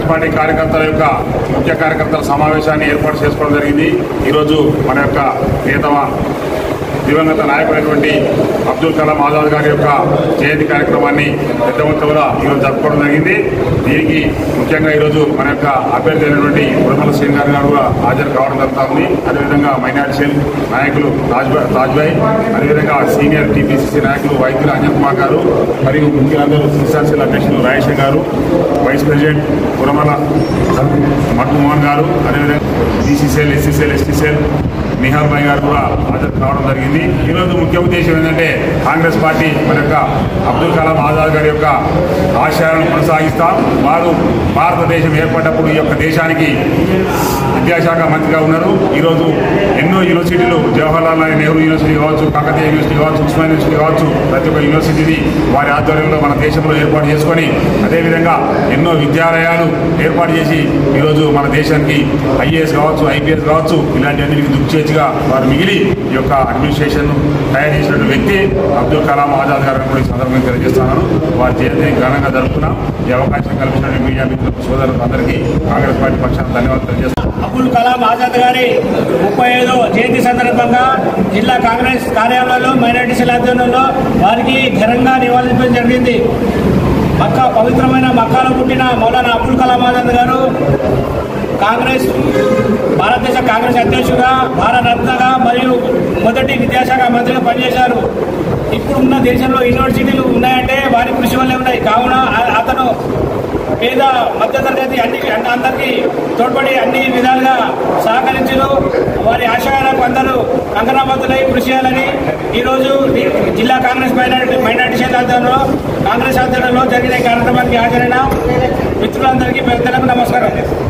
Congress party కార్యకర్తల యొక్క ముఖ్య కార్యకర్తల సమావేశాన్ని ఏర్పాటు చేసుకోవడం జరిగింది ఈరోజు మన యొక్క నేతమ దివంగత నాయకుడైనటువంటి అబ్దుల్ కలాం ఆజాద్ గారి యొక్క జయంతి కార్యక్రమాన్ని పెద్ద మొత్తంలో ఈరోజు జరుపుకోవడం జరిగింది దీనికి ముఖ్యంగా ఈరోజు మన యొక్క అభ్యర్థి అయినటువంటి ఉడమల శ్రీన్ గారు గారు కూడా హాజరు కావడం జరుగుతా ఉంది అదేవిధంగా మైనార్టీ సెల్ నాయకులు తాజ్భాయ్ తాజ్భాయ్ అదేవిధంగా సీనియర్ టీపీసీసీ నాయకులు వైద్యులు అంజన్ కుమార్ గారు మరియు ముఖ్యులందరూ సిస్టాన్సీల అధ్యక్షులు రాజేష్ గారు వైస్ ప్రెసిడెంట్ ఉరమల మట్టు మోహన్ గారు అదేవిధంగా BCCL SCCL STCL Nihal Bhai garu కూడా హాజరు కావడం జరిగింది ఈరోజు ముఖ్య ఉద్దేశం ఏంటంటే కాంగ్రెస్ పార్టీ మన యొక్క అబ్దుల్ కలాం ఆజాద్ గారి యొక్క ఆశయాలను కొనసాగిస్తాం వారు భారతదేశం ఏర్పడ్డప్పుడు ఈ యొక్క దేశానికి విద్యాశాఖ మంత్రిగా ఉన్నారు ఈరోజు ఎన్నో యూనివర్సిటీలు జవహర్లాల్ నెహ్రూ యూనివర్సిటీ కావచ్చు కాకతీయ యూనివర్సిటీ కావచ్చు ఉస్మాన్ యూనివర్సిటీ కావచ్చు ప్రతి ఒక్క యూనివర్సిటీని వారి ఆధ్వర్యంలో మన దేశంలో ఏర్పాటు చేసుకొని అదేవిధంగా ఎన్నో విద్యాలయాలు ఏర్పాటు చేసి ఈరోజు మన దేశానికి ఐఏఎస్ కావచ్చు ఐపీఎస్ కావచ్చు ఇలాంటి అన్నిటికీ దుక్చేతిగా వారు మిగిలి ఈ యొక్క అడ్మినిస్ట్రేషన్ తయారు చేసినటువంటి వ్యక్తి అబ్దుల్ కలాం ఆజాద్ గారిని కూడా ఈ సందర్భంగా తెలియజేస్తున్నాను వారి జయంతిని ఘనంగా జరుపుకున్నాం ఈ అవకాశం కల్పించిన మీడియా మిత్రులకు సోదరులకు అందరికీ కాంగ్రెస్ పార్టీ పక్షాన ధన్యవాదాలు తెలియజేస్తున్నాను అబుల్ కలాం ఆజాద్ గారి ముప్పై ఐదో జయంతి సందర్భంగా జిల్లా కాంగ్రెస్ కార్యాలయంలో మైనార్టీ సెల్ ఆధ్వర్యంలో వారికి ఘనంగా నివాళులర్పించడం జరిగింది మక్కా పవిత్రమైన మక్కాలో పుట్టిన మౌలానా అబుల్ కలాం ఆజాద్ గారు కాంగ్రెస్ భారతదేశ కాంగ్రెస్ అధ్యక్షుడుగా భారత రత్నగా మరియు మొదటి విద్యాశాఖ మంత్రిగా పనిచేశారు ఇప్పుడున్న దేశంలో యూనివర్సిటీలు ఉన్నాయంటే వారి కృషి వల్లే ఉన్నాయి కావున ఆ- అతను పేద మధ్యతరగతి అన్ని అన్ని- అందరికీ తోడ్పడి అన్ని విధాలుగా సహకరించు వారి ఆశయాలకు అందరూ కంకణబద్దులై కృషి చేయాలని ఈరోజు డి- జిల్లా కాంగ్రెస్ మైనారిటీ మైనార్టీ శాఖ ఆధ్వర్యంలో కాంగ్రెస్ ఆధ్వర్యంలో జరిగిన ఈ కార్యక్రమానికి హాజరైన మిత్రులందరికీ పెద్దలకు నమస్కారం